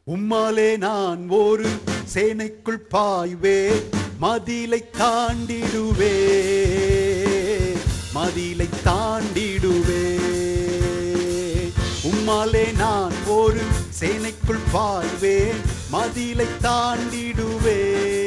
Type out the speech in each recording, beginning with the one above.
உம்மாலே நான் ஒரு சேனைக்குள் பாய்வே மதிலை தாண்டிடுவே மதிலை தாண்டிடுவே உம்மாலே நான் ஒரு சேனைக்குள் பாய்வே மதிலை தாண்டிடுவே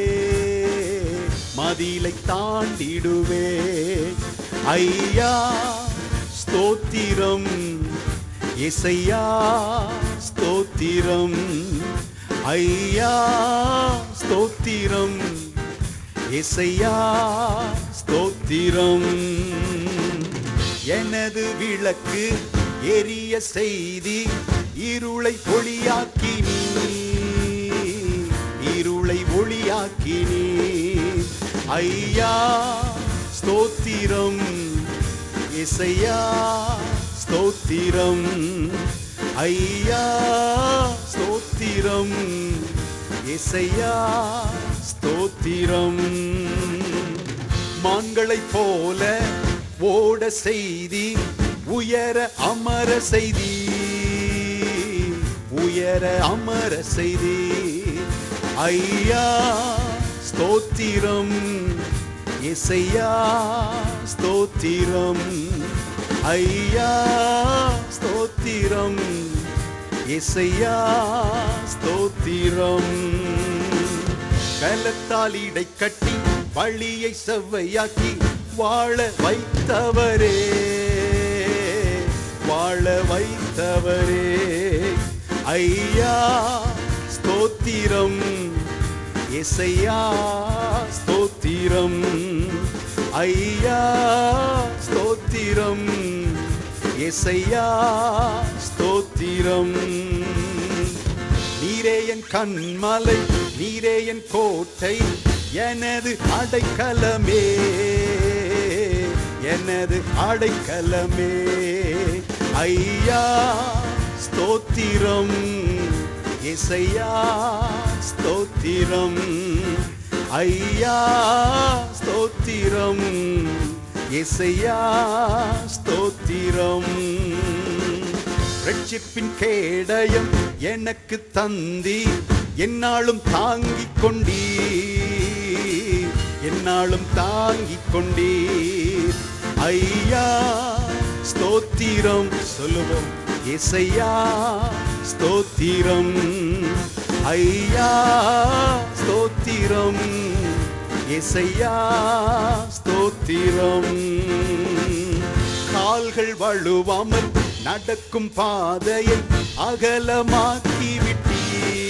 மதிலை தாண்டிடுவே ஐயா ஸ்தோத்திரம் இசையா ஸ்தோத்திரம் ஐயா ஸ்தோத்திரம் இசையா ஸ்தோத்திரம் எனது விளக்கு எரிய செய்தி இருளை ஒளியாக்கினீ இருளை ஒளியாக்கினீ ஐயா ஸ்தோத்திரம் இசையா ஸ்தோத்திரம் ஐயா ஸ்தோத்திரம் இசையா ஸ்தோத்திரம் மான்களைப் போல ஓட செய்தி உயர அமர செய்தி உயர அமர செய்தி ஐயா ஸ்தோத்திரம் இசையா ஸ்தோத்திரம் ஐயா ஸ்தோத்திரம் இசையா ஸ்தோத்திரம் கலத்தால் இடை கட்டி வழியை செவ்வையாக்கி வாழ வைத்தவரே வாழ வைத்தவரே ஐயா ஸ்தோத்திரம் இசையா ஸ்தோத்திரம் ஐயா ஸ்தோத்திரம் இசையா ஸ்தோத்திரம் நீரே என் கண்மலை நீரே என் கோட்டை எனது அடைக்கலமே எனது அடைக்கலமே ஐயா ஸ்தோத்திரம் இசையா ஸ்தோத்திரம் ஐயா ஸ்தோத்திரம் இசையா ஸ்தோத்திரம் ரட்சிப்பின் கேடயம் எனக்கு தந்தி என்னாலும் தாங்கிக் கொண்டீ என்னாலும் தாங்கிக் கொண்டீ ஐயா ஸ்தோத்திரம் சொல்லுவோம் இசையா ஸ்தோத்திரம் ஐயா ஸ்தோத்திரம் இசையா ஸ்தோத்திரம் கால்கள் வழுவாமல் நடக்கும் பாதையை அகலமாக்கி விட்டீ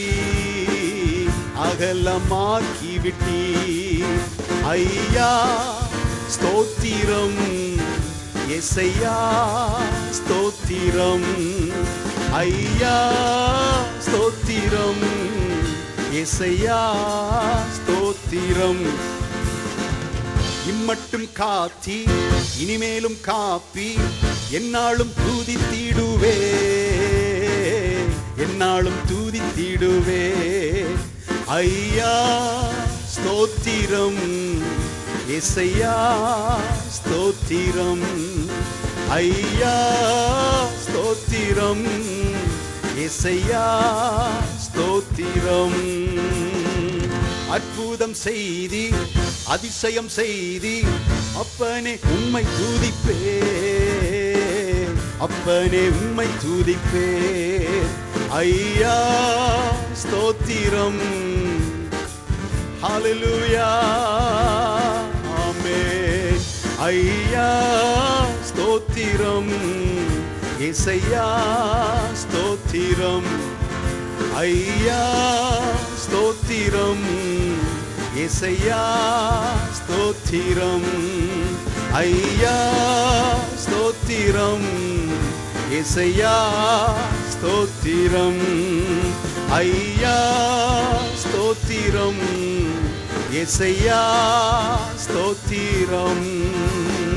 அகலமாக்கி விட்டீ ஐயா ஸ்தோத்திரம் எசையா ஸ்தோத்திரம் ஐயா ஸ்தோத்திரம் எசையா ஸ்தோத்திரம் இம்மட்டும் காத்தி இனிமேலும் காப்பி என்னாலும் தூதித்திடுவே என்னாலும் தூதித்திடுவே ஐயா ஸ்தோத்திரம் எசையா ஸ்தோத்திரம் ஐயா ஸ்தோத்திரம் எசையா ஸ்தோத்திரம் அற்புதம் செய்தி அதிசயம் செய்தி அப்பனே உம்மை தூதிப்பே அப்பனே உம்மை தூதிப்பே ஐயா ஸ்தோத்திரம் ஹalleluya ஆமென் ஐயா ஸ்தோத்திரம் இசையா ஸ்தோத்திரம் ஐயா ஸ்தோத்திரம் இசையா ஸ்தோத்திரம் ஐயா ஸ்தோத்திரம் இசையா ஸ்தோத்திரம் ஐயா ஸ்தோத்திரம் இசையா ஸ்தோத்திரம்